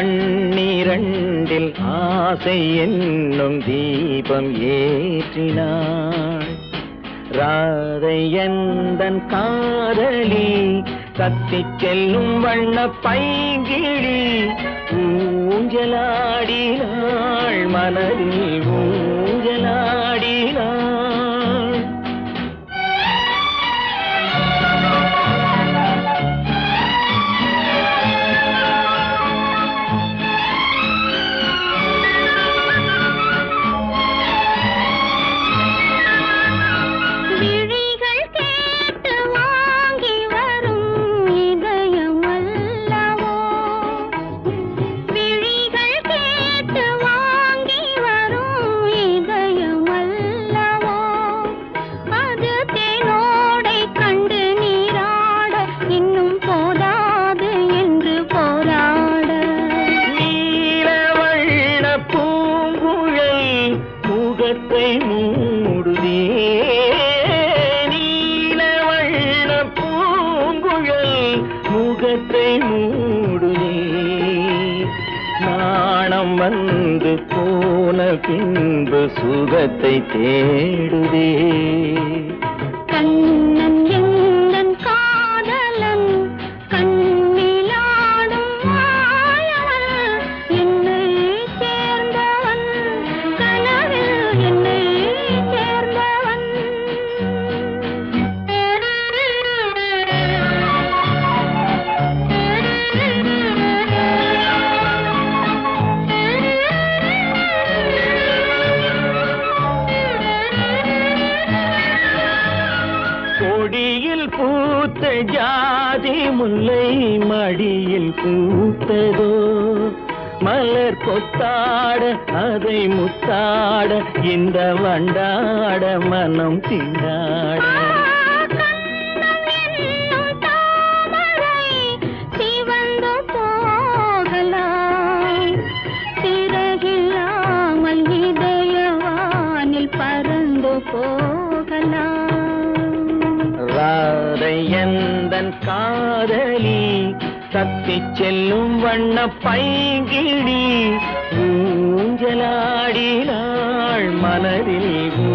கண்ணிரண்டில் ஆசை என்னும் தீபம் ஏற்றினாள் ராதை எந்தன் காதலி கத்திச் செல்லும் வண்ண பைங்கிழி ஊஞ்சலாடினாள் மனதில் ஊஞ்சலாடினாள் விழிகள் கேட்டு வாங்கி வரும் இதயம் அல்லவோ விழிகள் கேட்டு வாங்கி வரும் இதயம் அல்லவோ அது தேனோடை கண்டு நீராட இன்னும் போதாது என்று போராட நீலவண்ண பூங்குழல் முகத்தை மூடுதே நீலவண்ண பூங்குழல் முகத்தை மூடுதே நாணம் வந்து போன பின்பு சுகத்தை தேடுதே கண்ணன் எந்தன் காதலன் கண்ணிலாடும் மாயவன் என்னை சேர்ந்தவன் கனவில் என்னை சேர்ந்தவன் கொடியில் பூத்த ஜாதி முல்லை மடியில் பூத்ததோ மலர் கொத்தாட அதை முத்தாட இந்த வண்டாட மனம் திண்டாட கண்ணம் என்னும் தாமரை சிவந்து போகலாம் சிறகில்லாமல் இதயவானில் பறந்து போகலாம் ராதை எந்தன் காதலி தத்திச் செல்லும் வண்ண பைங்கிடி ஊஞ்சலாடினாள் மனதில்